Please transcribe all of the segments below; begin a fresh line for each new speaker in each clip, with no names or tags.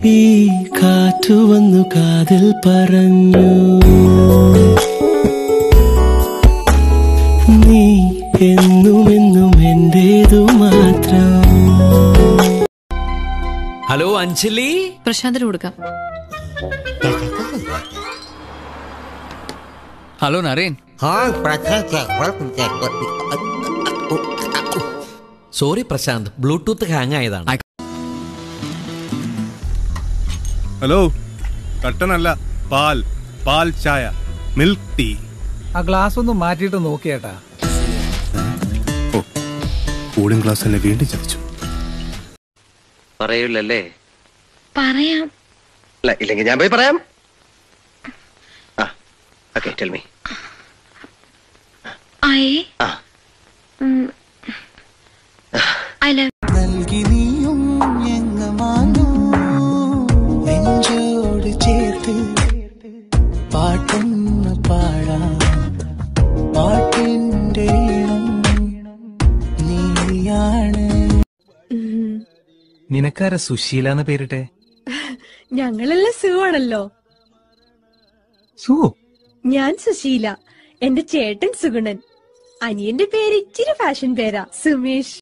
ഈ കാറ്റു വന്നു കാതിൽ പറഞ്ഞു നീ എന്നും എന്നും എന്റേതു മാത്രം
ഹലോ അഞ്ജലി
പ്രശാന്തിന് കൊടുക്കാം
hello Naren sorry Prashanth bluetooth hang ആയതാണ്
ഹലോ കട്ടനല്ല പാൽ പാൽ ചായ മിൽക്ക് ടീ
ആ ഗ്ലാസ് ഒന്ന് മാറ്റിയിട്ട് നോക്കിയേട്ടാ
കൂളിംഗ് ഗ്ലാസ് എന്നെ വീണ്ടും ചതിച്ചു
പറയൂലല്ലേ
പറയാം
അല്ല ഇല്ലെങ്കിൽ ഞാൻ പോയി പറയാം ആ okay tell me
I
ah
I love
നൽകി നീയും എങ്ങമാനോ നെഞ്ചോട് ചേർത്ത് പാട്ടൊന്ന് പാടാം പാട്ടിൻ്റെ ഈണം നീയാണ്
നിനക്കാര സുശീല എന്ന് പേരിട്ടെ
ഞങ്ങളെല്ലാം സുഖമാണല്ലോ
സു
ഞാൻ സുശീല എന്റെ ചേട്ടൻ സുഗുണൻ അനിയന്റെ പേര് ഇച്ചിരി ഫാഷൻ പേരാ സുമേഷ്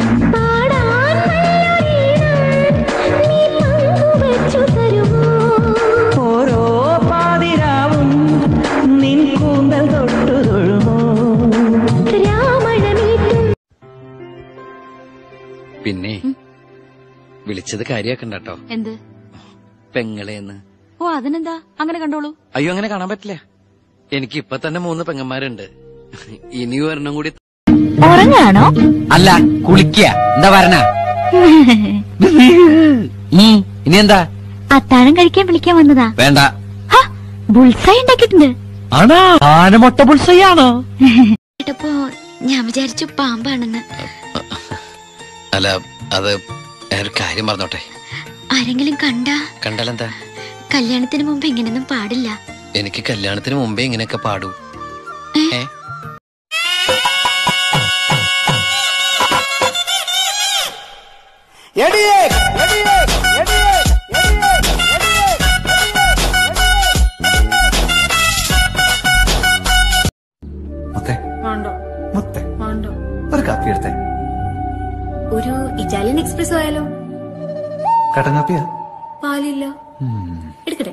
ഓരോ പാതിരാവും നിൻ കൂന്തൽ തൊട്ടു തൊഴുമോ
പിന്നെ വിളിച്ചത് കാര്യാക്കണ്ട കേട്ടോ
എന്ത്
പെങ്ങളെന്ന്
ഓ അതിനെന്താ അങ്ങനെ കണ്ടോളൂ
അയ്യോ അങ്ങനെ കാണാൻ പറ്റില്ല എനിക്ക് ഇപ്പൊ തന്നെ മൂന്ന് പെങ്ങന്മാരുണ്ട് ഇനി ഒരെണ്ണം കൂടി
ഉറങ്ങാണോ
അല്ല കുളിക്കുക എന്താ പറഞ്ഞ ഇനി എന്താ
അത്താഴം കഴിക്കാൻ വിളിക്കാൻ വന്നതാ
വേണ്ട
ബുൾസായി ഉണ്ടാക്കിയിട്ടുണ്ട്
ആണാ ആനമൊട്ട പുൾസയാണോ
കേട്ടപ്പോ ഞാൻ വിചാരിച്ചു പാമ്പാണെന്ന്
അല്ല അത് ഒരു കാര്യം പറഞ്ഞോട്ടെ
ആരെങ്കിലും കണ്ടാ
കണ്ടാലെന്താ
കല്യാണത്തിന് മുമ്പ് ഇങ്ങനെയൊന്നും പാടില്ല
എനിക്ക് കല്യാണത്തിന് മുമ്പേ ഇങ്ങനെയൊക്കെ പാടൂ ഏ
മുത്തേ
വേണ്ടോ
മുത്തേ
വേണ്ടോ
ഒരു കാപ്പി എടുത്തേ
ഒരു ഇറ്റാലിയൻ എക്സ്പ്രസ് ആയാലോ
കട്ടൻ കാപ്പിയാ
പാലില്ല എടുക്കട്ടെ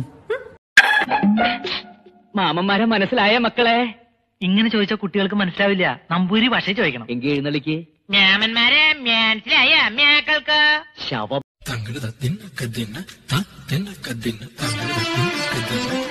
മാമന്മാരെ മനസ്സിലായ മക്കളെ ഇങ്ങനെ ചോദിച്ചാൽ കുട്ടികൾക്ക് മനസ്സിലാവില്ല നമ്പൂരി ഭാഷ ചോദിക്കണം എങ്കിൽ എഴുന്നള്ളിക്ക് മാമന്മാരെ മനസ്സിലായ അമ്മയാക്കൾക്ക് ശവം
തങ്ങളുടെ തത്തിന കദിന തത്തിന കദിന തങ്ങളുടെ തത്തിന കദിന